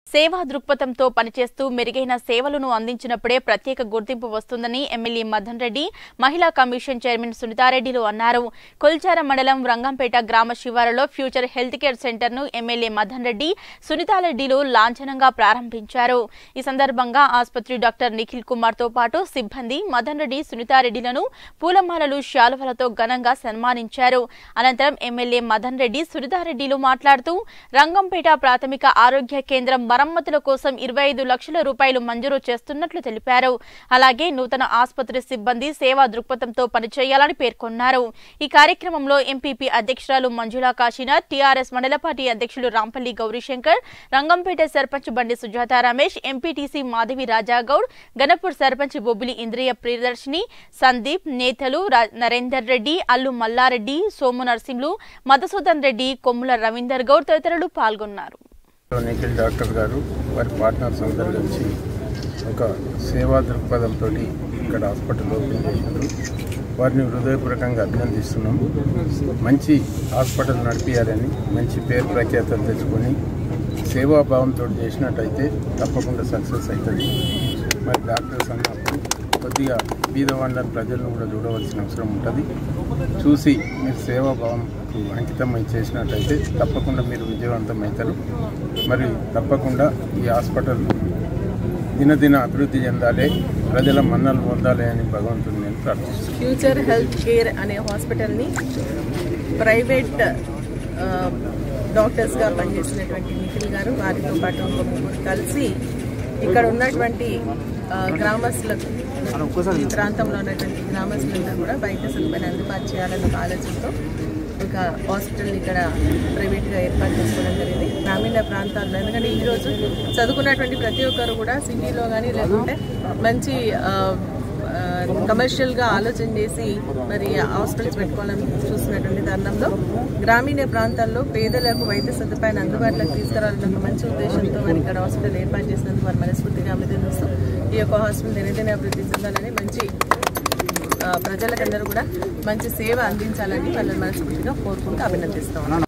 సేవా దృక్పథంతో పనిచేస్తూ మెరుగైన సేవలను అందించినప్పుడే ప్రత్యేక గుర్తింపు వస్తుందని ఎమ్మెల్యే మదన్ రెడ్డి మహిళా కమిషన్ చైర్మన్ సునీతారెడ్డిలు అన్నారు కొల్చార మండలం రంగంపేట గ్రామ శివారులో ఫ్యూచర్ హెల్త్ కేర్ సెంటర్ ను ఎమ్మెల్యే మదన్ రెడ్డి సునీతారెడ్డిలు లాంఛనంగా ప్రారంభించారు ఈ సందర్భంగా ఆసుపత్రి డాక్టర్ నిఖిల్ కుమార్ తో పాటు సిబ్బంది మదన్ రెడ్డి సునీతారెడ్డిలను పూలమాలలు శాలువలతో ఘనంగా సన్మానించారు అనంతరం ఎమ్మెల్యే మదన్ రెడ్డి సునీతారెడ్డిలు మాట్లాడుతూ రంగంపేట ప్రాథమిక ఆరోగ్య కేంద్రం మరమ్మతుల కోసం ఇరవై ఐదు లక్షల రూపాయలు మంజూరు చేస్తున్నట్లు తెలిపారు అలాగే నూతన ఆసుపత్రి సిబ్బంది సేవా దృక్పథంతో పనిచేయాలని పేర్కొన్నారు ఈ కార్యక్రమంలో ఎంపీపీ అధ్యక్షురాలు మంజులా కాశీనాథ్ టీఆర్ఎస్ మండల పార్టీ అధ్యక్షులు రాంపల్లి గౌరీశంకర్ రంగంపేట సర్పంచ్ బండి సుజాత రమేష్ ఎంపీటీసీ మాధవి రాజాగౌడ్ గణపూర్ సర్పంచ్ బొబ్బిలి ఇంద్రియ ప్రియదర్శిని సందీప్ నేతలు రా- నరేందర్ రెడ్డి అల్లు మల్లారెడ్డి సోము నర్సింహులు మధుసూదన్ రెడ్డి కొమ్ముల రవీందర్ గౌడ్ తదితరులు పాల్గొన్నారు నిఖిల్ డాక్టర్ గారు వారి పార్ట్నర్స్ అందరూ కలిసి ఒక సేవా దృక్పథంతో ఇక్కడ హాస్పిటల్ ఓపెన్ చేసినారు వారిని హృదయపూర్వకంగా అభినందిస్తున్నాము మంచి హాస్పిటల్ నడిపించాలని మంచి పేరు ప్రఖ్యాతలు తెచ్చుకొని సేవాభావంతో చేసినట్టయితే తప్పకుండా సక్సెస్ అవుతుంది మరి డాక్టర్స్ అన్నప్పుడు కొద్దిగా బీదవాళ్ళని ప్రజలను కూడా చూడవలసిన అవసరం ఉంటుంది చూసి మీరు సేవాభావంకు అంకితమై చేసినట్టయితే తప్పకుండా మీరు విజయవంతం అవుతారు మరి తప్పకుండా ఈ హాస్పిటల్ దినదిన అభివృద్ధి చెందాలి ప్రజల మన్నలు పొందాలి అని భగవంతుని నేను ప్రార్థిస్తున్నాను ఫ్యూచర్ హెల్త్ కేర్ అనే హాస్పిటల్ని ప్రైవేట్ ఆ, డాక్టర్స్గా పనిచేసినటువంటి నిఖిల్ గారు వారితో పాటు ఇంకో ముగ్గురు కలిసి ఇక్కడ ఉన్నటువంటి ఆ, గ్రామస్తులకు ఈ ప్రాంతంలో ఉన్నటువంటి గ్రామస్తులందరూ కూడా వైద్య సదుపాయాన్ని అందుబాటు చేయాలన్న ఒక ఆలోచనతో ఒక హాస్పిటల్ ఇక్కడ ప్రైవేట్గా ఏర్పాటు చేసుకోవడం జరిగింది గ్రామీణ ప్రాంతాల్లో ఎందుకంటే ఈరోజు చదువుకున్నటువంటి ప్రతి ఒక్కరు కూడా సిటీలో కానీ లేకుంటే మంచి ఆ, ఆ, కమర్షియల్గా ఆలోచన చేసి మరి హాస్పిటల్స్ పెట్టుకోవాలని చూస్తున్నటువంటి తరుణంలో గ్రామీణ ప్రాంతాల్లో పేదలకు వైద్య సదుపాయాన్ని అందుబాటులోకి తీసుకురావాలన్న ఒక మంచి ఉద్దేశంతో మరి ఇక్కడ హాస్పిటల్ ఏర్పాటు చేసినందుకు వారి మనస్ఫూర్తిగా అభినందిస్తూ ఈ యొక్క హాస్పిటల్ దినదిన అభివృద్ధి చెందాలని మంచి ఆ, ప్రజలకందరూ కూడా మంచి సేవ అందించాలని వాళ్ళని మనస్ఫూర్తిగా కోరుకుంటూ అభినందిస్తాం